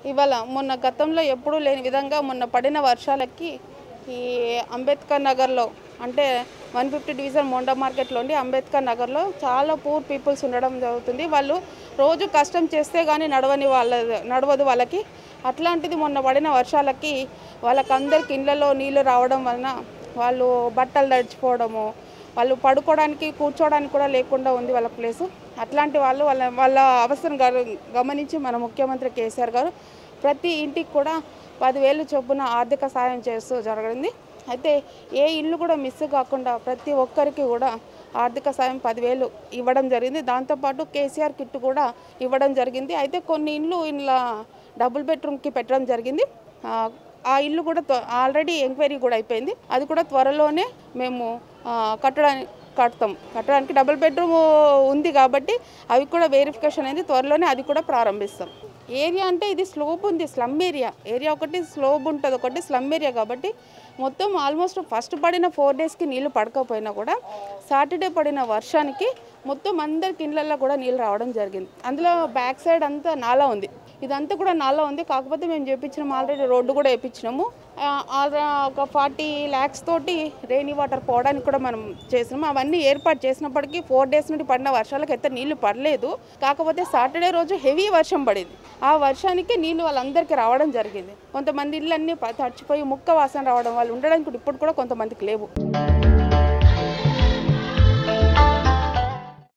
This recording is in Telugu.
ఇవాళ మొన్న గతంలో ఎప్పుడూ లేని విధంగా మొన్న పడిన వర్షాలకి ఈ అంబేద్కర్ నగర్లో అంటే వన్ ఫిఫ్టీ డివిజన్ మోండా మార్కెట్లో ఉండి అంబేద్కర్ నగర్లో చాలా పూర్ పీపుల్స్ ఉండడం జరుగుతుంది వాళ్ళు రోజు కష్టం చేస్తే కానీ నడవని వాళ్ళ నడవదు వాళ్ళకి అట్లాంటిది మొన్న పడిన వర్షాలకి వాళ్ళకందరికి ఇళ్ళలో నీళ్లు రావడం వలన వాళ్ళు బట్టలు తడిచిపోవడము వాళ్ళు పడుకోవడానికి కూర్చోవడానికి కూడా లేకుండా ఉంది వాళ్ళ ప్లేసు అట్లాంటి వాళ్ళు వాళ్ళ వాళ్ళ అవసరం గ- గమనించి మన ముఖ్యమంత్రి కేసీఆర్ గారు ప్రతి ఇంటికి కూడా పదివేలు చొప్పున ఆర్థిక సాయం చేస్తూ జరగడింది అయితే ఏ ఇల్లు కూడా మిస్ కాకుండా ప్రతి ఒక్కరికి కూడా ఆర్థిక సాయం పదివేలు ఇవ్వడం జరిగింది దాంతోపాటు కేసీఆర్ కిట్ కూడా ఇవ్వడం జరిగింది అయితే కొన్ని ఇండ్లు ఇలా డబుల్ బెడ్రూమ్కి పెట్టడం జరిగింది ఆ, ఆ ఇల్లు కూడా త్వ- ఆల్రెడీ ఎంక్వైరీ కూడా అయిపోయింది అది కూడా త్వరలోనే మేము ఆ, కట్టడానికి కడతాం కట్టడానికి డబుల్ బెడ్రూమ్ ఉంది కాబట్టి అవి కూడా వెరిఫికేషన్ అయింది త్వరలోనే అది కూడా ప్రారంభిస్తాం ఏరియా అంటే ఇది స్లోప్ ఉంది స్లమ్ ఏరియా ఏరియా ఒకటి స్లోప్ ఉంటుంది ఒకటి స్లమ్ ఏరియా కాబట్టి మొత్తం ఆల్మోస్ట్ ఫస్ట్ పడిన ఫోర్ డేస్కి నీళ్లు పడకపోయినా కూడా సాటర్డే పడిన వర్షానికి మొత్తం అందరికి ఇళ్ళల్లో కూడా నీళ్ళు రావడం జరిగింది అందులో బ్యాక్ సైడ్ అంతా నాలా ఉంది ఇదంతా కూడా నాలా ఉంది కాకపోతే మేము చేపించినాము ఆల్రెడీ రోడ్డు కూడా వేయించినాము ఆ, ఆల్రె- ఒక ఫార్టీ ల్యాక్స్ తోటి రెయినీ వాటర్ పోవడానికి కూడా మనం చేసినాము అవన్నీ ఏర్పాటు చేసినప్పటికీ ఫోర్ డేస్ నుండి పడిన వర్షాలకు అయితే నీళ్లు పడలేదు కాకపోతే సాటర్డే రోజు హెవీ వర్షం పడింది ఆ వర్షానికి నీళ్లు వాళ్ళందరికీ రావడం జరిగింది కొంతమంది ఇళ్ళన్నీ ప- తడిచిపోయి ముక్క వాసన రావడం వాళ్ళు ఉండడానికి కూడా ఇప్పుడు కూడా కొంతమందికి లేవు